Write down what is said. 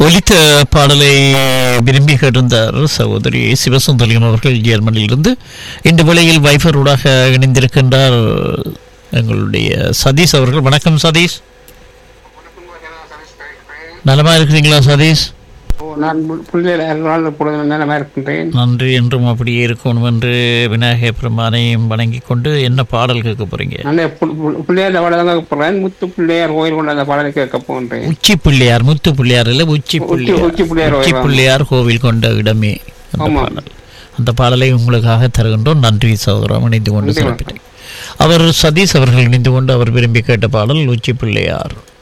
ஒலித்த பாடலை விரும்பி கேட்டிருந்தார் சகோதரி சிவசுந்தரியம் அவர்கள் ஜெர்மனியிலிருந்து இந்த வேளையில் வைஃபரோடாக இணைந்திருக்கின்றார் எங்களுடைய சதீஷ் அவர்கள் வணக்கம் சதீஷ் நலமா இருக்கிறீங்களா சதீஷ் ஓ, நான் பிள்ளைகள் இப்பொழுது நிலைமை இருக்கின்றேன் நன்றி என்றும் அப்படியே இருக்கணும் என்று விநாயகர் பெருமானையும் வணங்கி கொண்டு என்ன பாடல் கேட்க போறீங்க நான் பிள்ளையார் வளர்ந்து போகிறேன் முத்து பிள்ளையார் கோயில் கொண்டு அந்த பாடலை கேட்க போகின்றேன் உச்சி பிள்ளையார் முத்து பிள்ளையார் இல்ல உச்சி பிள்ளையார் உச்சி பிள்ளையார் உச்சி கோயில். பிள்ளையார் கோவில் கொண்ட இடமே அந்த ஆமா. பாடல் அந்த பாடலை உங்களுக்காக தருகின்றோம் நன்றி சகோதரம் இணைந்து கொண்டு நன்றி, சிறப்பிட்டேன் அவர் சதீஷ் அவர்கள் இணைந்து கொண்டு அவர் விரும்பி கேட்ட பாடல் உச்சி பிள்ளையார்